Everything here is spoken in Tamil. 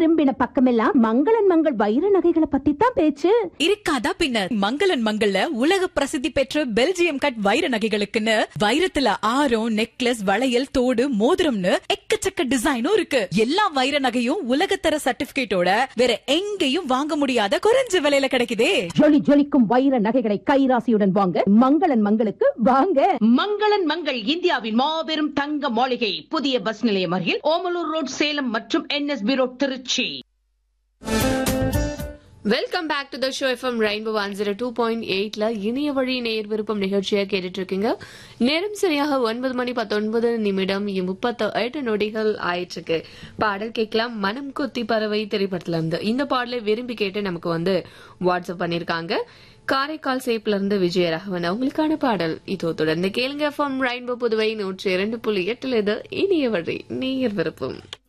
திரும்பின பக்கமெல்லாம் மங்களன் மங்கள் வைர நகைகளை பத்தி தான் பேச்சு இருக்காதா பின்ன மங்களன் மங்கள்ல உலக பிரசித்தி பெற்ற பெல்ஜியம் கட் வைர நகைகளுக்குன்னு வைரத்துல ஆரம் நெக்லஸ் வளையல் தோடு மோதிரம்னு எக்கச்சக்க டிசைனும் இருக்கு எல்லா வைர நகையும் உலகத்தர சர்டிபிகேட்டோட வேற எங்கேயும் வாங்க முடியாத குறைஞ்ச விலையில கிடைக்குதே ஜொலி ஜொலிக்கும் வைர நகைகளை கைராசியுடன் வாங்க மங்களன் மங்களுக்கு வாங்க மங்களன் மங்கள் இந்தியாவின் மாபெரும் தங்க மாளிகை புதிய பஸ் நிலையம் அருகில் ஓமலூர் ரோட் சேலம் மற்றும் NSP road Tiruchi welcome back to the show FM rainbow one zero two point எயிட்ல இணைய வழி நேர் விருப்பம் நிகழ்ச்சியை கேட்டுட்டு இருக்கீங்க நேரம் சரியாக ஒன்பது மணி பத்தொன்பது நிமிடம் முப்பத்த எட்டு நொடிகள் ஆயிட்டு இருக்கு பாடல் கேட்கலாம் மனம் கொத்தி பறவை திரைப்படத்துல இருந்து இந்த பாடலை விரும்பி கேட்டு நமக்கு வந்து வாட்ஸ்அப் பண்ணிருக்காங்க காரைக்கால் சேப்ல இருந்து விஜயராகவன் அவங்களுக்கான பாடல் இதோ தொடர்ந்து கேளுங்க எஃப்எம் ரெயின்போ புதுவை நூற்றி இரண்டு புள்ளி எட்டுல இது இனிய வழி நேர் விருப்பம்